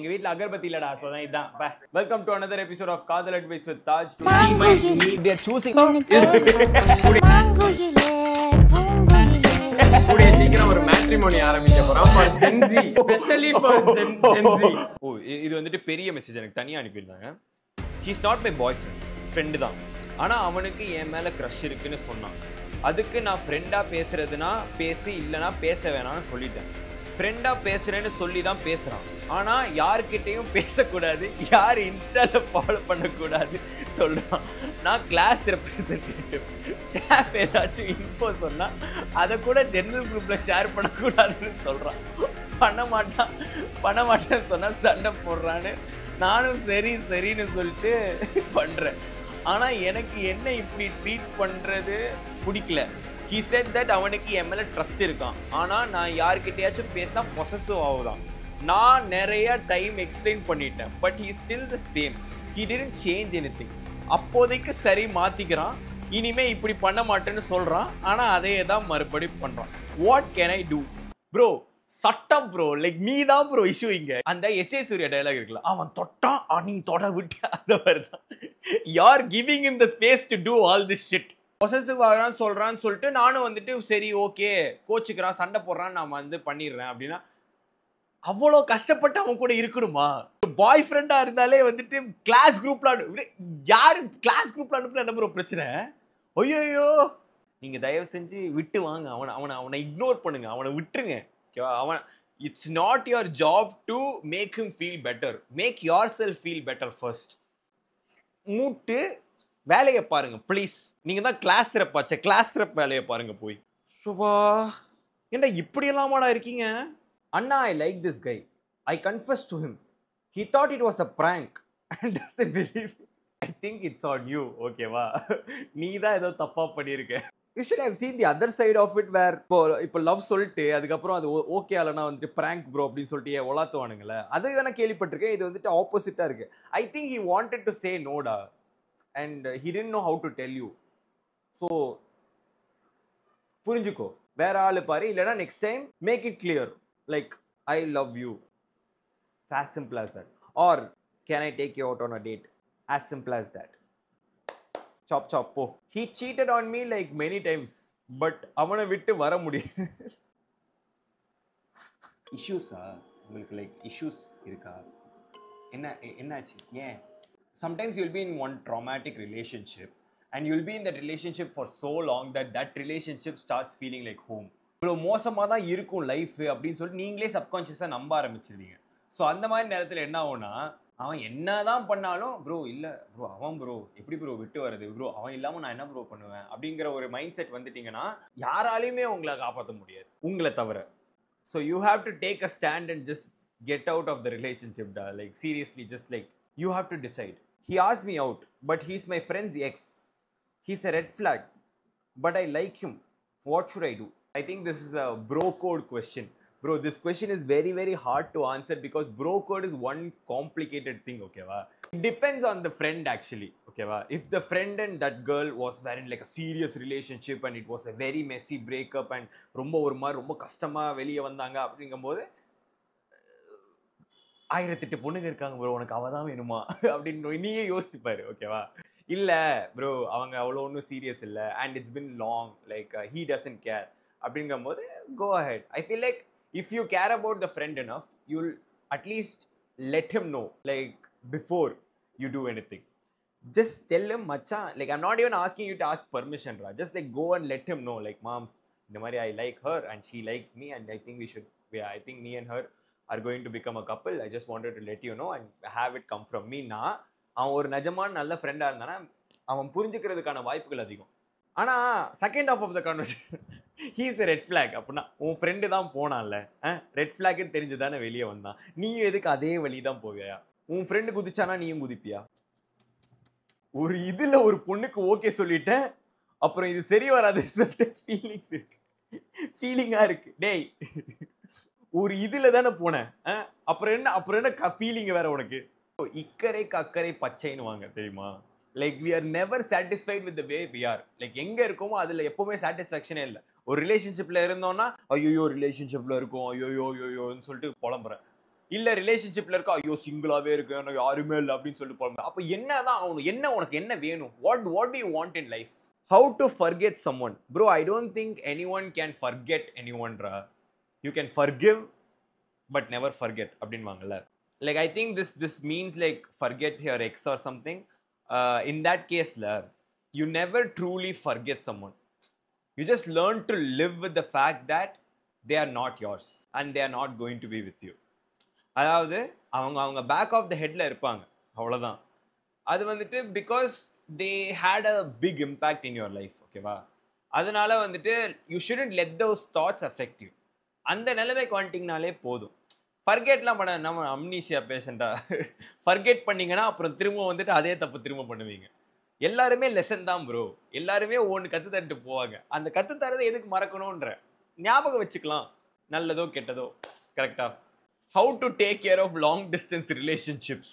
எங்க வீட்ல அகர்பத்தி இல்லடா so அதான் இதான் welcome to another episode of காதல் advice with Taj to they are choosing மாங்குயிலே பூங்குயிலே கூடிய சீக்கிரம் ஒரு மேட்ரிமோனி ஆரம்பிக்க போறோம் for Gen Z specially for Gen Z oh இ- இது வந்துட்டு பெரிய மெசேஜ் எனக்கு தனியா அனுப்பியிருந்தாங்க he's not my boyfriend friend தான் ஆனா அவனுக்கு என் மேல க்ரஷ் இருக்குன்னு சொன்னான் அதுக்கு நான் ஃப்ரெண்டா பேசுறதுனா பேசி இல்லைனா பேச வேணாம்னு சொல்லிட்டேன் ஃப்ரெண்டா பேசுறேன்னு சொல்லி தான் பேசுறான் ஆனா யார்கிட்டயும் பேசக்கூடாது யார் இன்ஸ்டால ஃபாலோ பண்ணக்கூடாது சொல்றான் நான் கிளாஸ் ரெப்ரசன்டேட்டிவ் ஸ்டாஃப் ஏதாச்சும் இன்ஃபோ சொன்னா அதை கூட ஜெனரல் குரூப்ல ஷேர் பண்ணக்கூடாதுன்னு சொல்றான் பண்ண மாட்டான் பண்ண மாட்டேன்னு சொன்னா சண்டை போடுறான்னு நானும் சரி சரின்னு சொல்லிட்டு பண்றேன் ஆனா எனக்கு என்ன இப்படி ட்ரீட் பண்றது பிடிக்கல ஹி செட் தட் அவனுக்கு என் மேல ட்ரஸ்ட் இருக்கான் ஆனா நான் யார்கிட்டயாச்சும் பேசினா பொசசிவ் ஆகுதான் நான் நிறைய டைம் எக்ஸ்பிளைன் பண்ணிட்டேன் but he still the same he didn't change any அப்போதைக்கு சரி மாத்திக்கிறான் இனிமே இப்படி பண்ண மாட்டேன்னு சொல்றான் ஆனா அதே தான் மறுபடி பண்றான் what can I do bro சட்டம் ப்ரோ லைக் நீ தான் ப்ரோ இஷ்யூ இங்க அந்த எஸ் ஏ சூர்யா டயலாக் இருக்குல்ல அவன் தொட்டான் ஆ, நீ தொட விட்ட அந்த மாதிரி தான் யார் giving in the space to do all this shit possessive ஆகிறான்னு சொல்றான்னு சொல்லிட்டு நானும் வந்துட்டு சரி ஓகே கோச்சுக்கிறான் சண்டை போடுறான் நான் வந்து பண்ணிடுறேன் அப்படின்னா அவ்வளோ கஷ்டப்பட்டு அவன் கூட இருக்கணுமா பாய் ஃப்ரெண்டா இருந்தாலே வந்துட்டு கிளாஸ் குரூப்ல யாரு கிளாஸ் குரூப்ல அனுப்புன என்ன ப்ரோ பிரச்சனை ஐயோ நீங்க தயவு செஞ்சு விட்டு வாங்க அவனை அவனை அவனை இக்னோர் பண்ணுங்க அவனை விட்டுருங்க ஓகேவா அவன் it's not your job to make him feel better make yourself feel better first மூட்டு வேலையை பாருங்க ப்ளீஸ் நீங்க தான் கிளாஸ் ரெப் ஆச்சே கிளாஸ் ரெப் வேலையை பாருங்க போய் சுபா ஏன்டா இப்படி எல்லாமாடா இருக்கீங்க அண்ணா I like this guy I confuse to him he thought it was a prank and doesn't believe I think it's on you ஓகேவா நீ தான் ஏதோ தப்பா பண்ணியிருக்க you should have seen the other side of it where இப்போ இப்போ love சொல்லிட்டு அதுக்கப்புறம் அது ஓகே ஆலனா வந்துட்டு prank ப்ரோ அப்படின்னு சொல்லிட்டு ஏன் உலாத்துவானுங்களே அது வேணா கேள்விப்பட்டிருக்கேன் இது வந்துட்டு ஆப்போசிட்டா இருக்கு I think he wanted to say நோடா and he didn't know how to tell you so புரிஞ்சுக்கோ வேற ஆளு பாரு இல்லைன்னா next time make it clear like I love you as simple as that or can i take you out on a date as simple as that chop chop po he cheated on me like many times but அவனை விட்டு வர முடியும் இஷ்யூஸா உங்களுக்கு like issues இருக்கா என்ன எ- என்னாச்சு ஏன் sometimes you'll be in one dramatic relationship and you'll be in that relationship for so long that that relationship starts feeling like home இவ்வளோ மோசமாக தான் இருக்கும் லைஃப் அப்படின்னு சொல்லிட்டு நீங்களே சப்கான்ஷியஸாக நம்ப ஆரம்பிச்சிருவீங்க ஸோ அந்த மாதிரி நேரத்தில் என்ன ஆகும்னா அவன் என்னதான் பண்ணாலும் ப்ரோ இல்லை ப்ரோ அவன் ப்ரோ எப்படி ப்ரோ விட்டு வருது ப்ரோ அவன் இல்லாமல் நான் என்ன ப்ரோ பண்ணுவேன் அப்படிங்கிற ஒரு மைண்ட் செட் வந்துட்டீங்கன்னா யாராலையுமே உங்களை காப்பாற்ற முடியாது உங்களை தவிர so you have to take a stand and just get out of the relationship டா like seriously just like you have to decide he ஆஸ் me out but he's my friend's ex he's a red flag but I like him. What should I do? I think this is a bro code question. Bro, this question is very, very hard to answer because bro code is one complicated thing, okay? va? It depends on the friend actually, okay? va? If the friend and that girl was were in like a serious relationship and it was a very messy breakup and ரொம்ப ஒரு மாதிரி ரொம்ப கஷ்டமா வெளியே வந்தாங்க அப்படிங்கும்போது ஆயிரத்தெட்டு பொண்ணுங்க இருக்காங்க ப்ரோ உனக்கு அவ தான் வேணுமா அப்படின்னு நீயே யோசிச்சு பாரு ஓகேவா இல்ல ப்ரோ அவங்க அவ்வளோ ஒன்றும் சீரியஸ் இல்லை and it's been long like he doesn't care அப்படிங்கும்போது go ahead I feel like if you care about the friend enough you'll at least let him know like before you do anything just tell him மச்சான் like i'm not even asking you to ask permission ra just like go and let him know like moms இந்த மாதிரி i like her and she likes me and i think we should yeah, i think me and her are going to become a couple i just wanted to let you know and have it come from me நான் அவன் ஒரு நிஜமான நல்ல ஃப்ரெண்டாக இருந்தானா அவன் புரிஞ்சுக்கிறதுக்கான வாய்ப்புகள் அதிகம் ஆனா second of of the conversation he's red flag அப்படின்னா உன் ஃப்ரெண்டு தான் போனான்ல ரெட் ஃபிளாக்னு தெரிஞ்சு தானே வெளியே வந்தான் நீயும் எதுக்கு அதே வழி தான் போவியா உன் ஃப்ரெண்டு குதிச்சானா நீயும் குதிப்பியா ஒரு இதுல ஒரு பொண்ணுக்கு ஓகே சொல்லிட்டேன் அப்புறம் இது சரி வராது சொல்லிட்டு ஃபீலிங்ஸ் இருக்கு ஃபீலிங்கா இருக்கு டேய் ஒரு இதுல தானே போனேன் அஹ், அப்புறம் என்ன அப்புறம் என்ன ஃபீலிங் வேற உனக்கு இக்கரை கக்கரை பச்சைன்னு வாங்க தெரியுமா like we are never satisfied with where we are like எங்க இருக்கோமோ அதுல எப்பவுமே சாட்டிஸ்ஃபேக்ஷனே இல்லை ஒரு ரிலேஷன்ஷிப்ல இருந்தோம்னா ஐயோ ரிலேஷன்ஷிப்ல இருக்கும் ஐயோ ஐயோயோன்னு சொல்லிட்டு புலம்புறேன் இல்ல ரிலேஷன்ஷிப்ல இருக்கா ஐயோ சிங்கிளாவே இருக்கு எனக்கு யாருமே இல்லை அப்படின்னு சொல்லிட்டு போறாங்க அப்ப என்னதான் ஆகணும் என்ன உனக்கு என்ன வேணும் what what do you want in life how to forget someone bro I don't think anyone can forget any ஒன்ரா you can forgive but never forget அப்படின்வாங்கல்ல like I think this this means like forget your ex or something in that கேஸ்ல you never truly forget someone you just learn to live with the fact that they are not yours and they are not going to be with you அதாவது அவங்க அவங்க back of the ஹெட்ல இருப்பாங்க அவ்வளோதான் அது வந்துட்டு because they had a big impact in your life ஓகேவா அதனால வந்துட்டு you shouldn't let those thoughts affect you அந்த நிலைமைக்கு வந்துட்டிங்கனாலே போதும் ஃபர்கெட்லாம் பண்ண நம்ம அம்னீஷியா பேஷண்டா ஃபர்கெட் பண்ணீங்கன்னா அப்புறம் திரும்ப வந்துட்டு அதே தப்பு திரும்ப பண்ணுவீங்க எல்லாருமே லெசன் தான் ப்ரோ எல்லாருமே ஒன்று கற்று தந்துட்டு போவாங்க அந்த கற்று தரதை எதுக்கு மறக்கணுன்ற ஞாபகம் வச்சுக்கலாம் நல்லதோ கெட்டதோ கரெக்டா how to take care of long distance relationships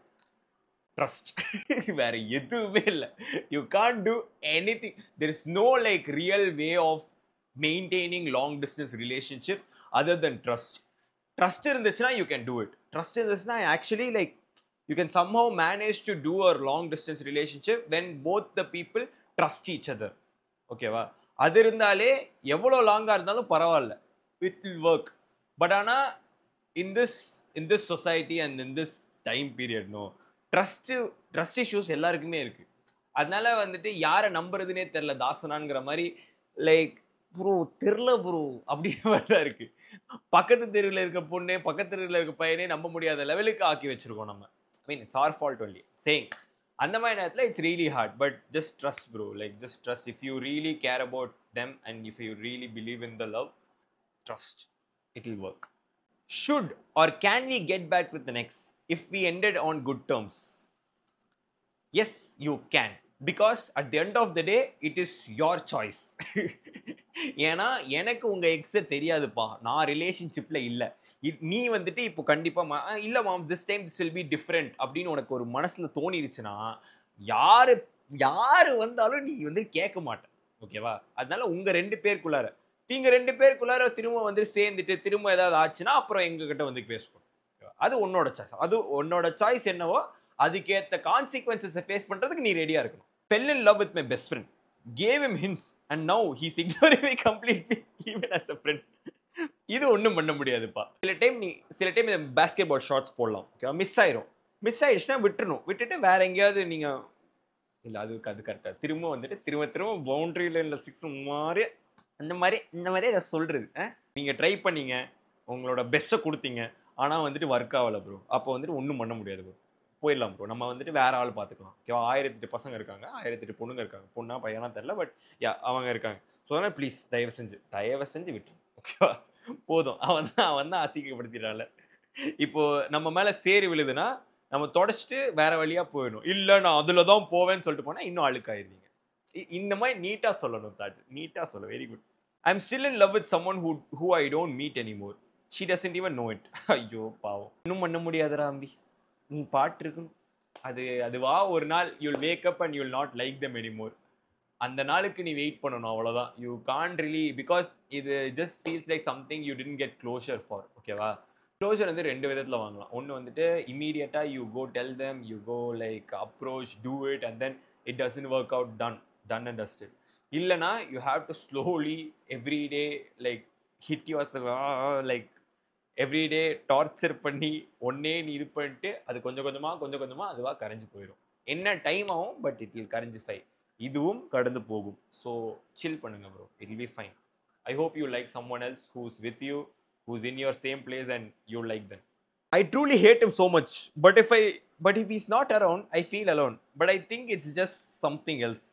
trust வேற எதுவுமே இல்லை you can't do anything there is no like real way of maintaining long distance relationships other than trust trust இருந்துச்சுன்னா you can do it trust இருந்துச்சுன்னா actually like you can somehow manage to do a long distance relationship when both the people trust each other ஓகேவா அது இருந்தாலே எவ்வளோ லாங்காக இருந்தாலும் பரவாயில்ல it will work but ஆனால் in this in this society and in this time period no trust trust issues எல்லாருக்குமே இருக்குது அதனால வந்துட்டு யாரை நம்புறதுனே தெரில தாசனாங்கிற மாதிரி லைக் ப்ரோ தெரில ப்ரோ அப்படின்ற மாதிரி தான் இருக்கு பக்கத்து தெருவில் இருக்க பொண்ணு பக்கத்து தெருவில் இருக்க பையனே நம்ப முடியாத லெவலுக்கு ஆக்கி வச்சிருக்கோம் நம்ம I mean it's our fault only சேங் அந்த மாதிரி நேரத்தில் it's really hard but just trust bro like just trust if you really care about them and if you really believe in the love trust it will work should or can we get back with the next if we ended on good terms yes you can because at the end of the day it is your choice ஏன்னா எனக்கு உங்க எக்ஸ தெரியாதுப்பா நான் ரிலேஷன்ஷிப்ல இல்ல இ- நீ வந்துட்டு இப்போ கண்டிப்பா மா- ஆ, இல்ல mom this time this will be different அப்படின்னு உனக்கு ஒரு மனசுல தோணிருச்சுன்னா யாரு யாரு வந்தாலும் நீ வந்து கேட்க மாட்ட ஓகேவா அதனால உங்க ரெண்டு பேருக்குள்ளார நீங்க ரெண்டு பேருக்குள்ளார திரும்ப வந்து சேர்ந்துட்டு திரும்ப ஏதாவது ஆச்சுன்னா அப்புறம் எங்க கிட்ட வந்து பேசுவோம் அது உன்னோட சாய்ஸ் அது உன்னோட சாய்ஸ் என்னவோ அதுக்கேத்த கான்சிக்வன்சஸை ஃபேஸ் பண்றதுக்கு நீ ரெடியா இருக்கணும் fell in love with my best friend gave him hints and now he's ignoring me completely even as a friend இது ஒன்றும் பண்ண முடியாதுப்பா சில டைம் நீ சில டைம் இந்த பேஸ்கெட் பால் ஷார்ட்ஸ் போடலாம் ஓகேவா மிஸ் ஆயிரும் மிஸ் ஆயிடுச்சுன்னா விட்டுறணும் விட்டுட்டு வேற எங்கேயாவது நீங்க இல்ல அதுக்கு அது கரெக்டா திரும்ப வந்துட்டு திரும்ப திரும்ப பவுண்டரி லைன்ல சிக்ஸ் மாதிரி அந்த மாதிரி இந்த மாதிரி அதை சொல்றது அஹ்? நீங்க ட்ரை பண்ணீங்க உங்களோட பெஸ்ட்டை கொடுத்தீங்க ஆனா வந்துட்டு ஒர்க் ஆகல ப்ரோ அப்போ வந்துட்டு ஒன்றும் பண்ண முடியாது ப்ரோ போயிடலாம் ப்ரோ நம்ம வந்துட்டு வேற ஆள் பார்த்துக்கலாம் ஓகேவா ஆயிரத்தெட்டு பசங்க இருக்காங்க ஆயிரத்தெட்டு பொண்ணுங்க இருக்காங்க பொண்ணா பையனா தெரில பட் யா அவங்க இருக்காங்க ஸோ அதனால் ப்ளீஸ் தயவு செஞ்சு தயவு செஞ்சு விட்டு ஓகேவா போதும் அவன் தான் அவன் தான் அசிங்கப்படுத்திட்டால இப்போ நம்ம மேலே சேரி விழுதுன்னா நம்ம தொடச்சிட்டு வேற வழியா போயிடணும் இல்லை நான் அதில் தான் போவேன்னு சொல்லிட்டு போனால் இன்னும் அழுக்காயிருவீங்க இ- இந்த மாதிரி நீட்டாக சொல்லணும் தாஜ் நீட்டாக சொல்ல very good I am still in love with someone who who I don't meet anymore she doesn't even know it ஐயோ பாவம் இன்னும் பண்ண முடியாதுடா அம்பி நீ பாட்டு இருக்கணும் அது அதுவா ஒரு நாள் you'll wake up and you'll not like them anymore அந்த நாளுக்கு நீ வெயிட் பண்ணணும் அவ்வளோதான் யூ கான் ரிலி பிகாஸ் இது just feels like something you didn't get closure for ஓகேவா க்ளோஷர் வந்து ரெண்டு விதத்தில் வாங்கலாம் ஒன்று வந்துட்டு இமீடியட்டாக you go tell them you go like approach to it and then it doesn't work out done done and dust இல்லைனா you have to slowly every day like hit your like everyday torture பண்ணி ஒன்னே நீ இது பண்ணிட்டு அது கொஞ்சம் கொஞ்சமாக கொஞ்சம் கொஞ்சமாக அதுவாக கரைஞ்சு போயிடும் என்ன டைம் ஆகும் பட் இட் வில் கரைஞ்சு ஃபை இதுவும் கடந்து போகும் ஸோ சில் பண்ணுங்க bro it will be fine I hope you like someone else who's with you who's in your same place and you like then I truly hate him so much but if I but if is not around I feel alone but I think it's just something else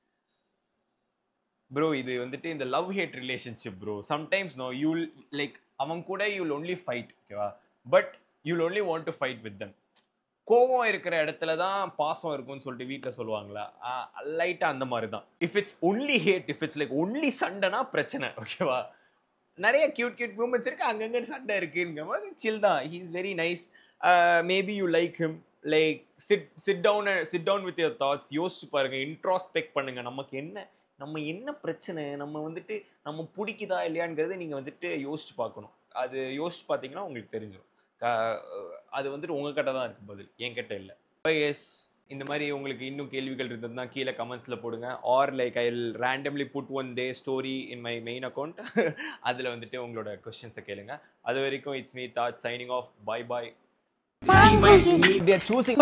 bro இது வந்துட்டு இந்த love hate relationship bro sometimes no you'll like அவன் கூட you'll only fight ஓகேவா but you'll only want to fight with them கோவம் இருக்கிற இடத்துல தான் பாசம் இருக்கும்னு சொல்லிட்டு வீட்டில் சொல்லுவாங்களா லைட்டாக அந்த மாதிரி தான் if it's only hate if it's like only சண்டைனா பிரச்சனை ஓகேவா நிறைய கியூட் கியூட் மூமெண்ட்ஸ் இருக்கு அங்கங்க சண்டை இருக்குங்கிற மாதிரி சில் தான் he is very nice maybe you like him like sit sit down sit down with your thoughts யோசிச்சு பாருங்க இன்ட்ராஸ்பெக்ட் பண்ணுங்க நமக்கு என்ன நம்ம என்ன பிரச்சனை நம்ம வந்துட்டு நம்ம பிடிக்குதா இல்லையாங்கிறது நீங்கள் வந்துட்டு யோசிச்சு பார்க்கணும் அது யோசிச்சு பார்த்தீங்கன்னா உங்களுக்கு தெரிஞ்சிடும் அது வந்துட்டு உங்ககிட்ட தான் இருக்கு பதில் என்கிட்ட இல்லை எஸ் இந்த மாதிரி உங்களுக்கு இன்னும் கேள்விகள் இருந்ததுன்னா கீழே கமெண்ட்ஸில் போடுங்க or like I randomly put one day story in my main account அதில் வந்துட்டு உங்களோட கொஸ்டின்ஸை கேளுங்க அது வரைக்கும் it's me that signing off bye bye மாங்குயிலே தேர் சூசிங்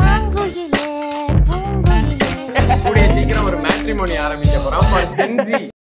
மாங்குயிலே பூங்குயிலே கூடிய சீக்கிரம் ஒரு மேட்ரிமோனி ஆரம்பிக்க போறோம் ஃபார் ஜென்சி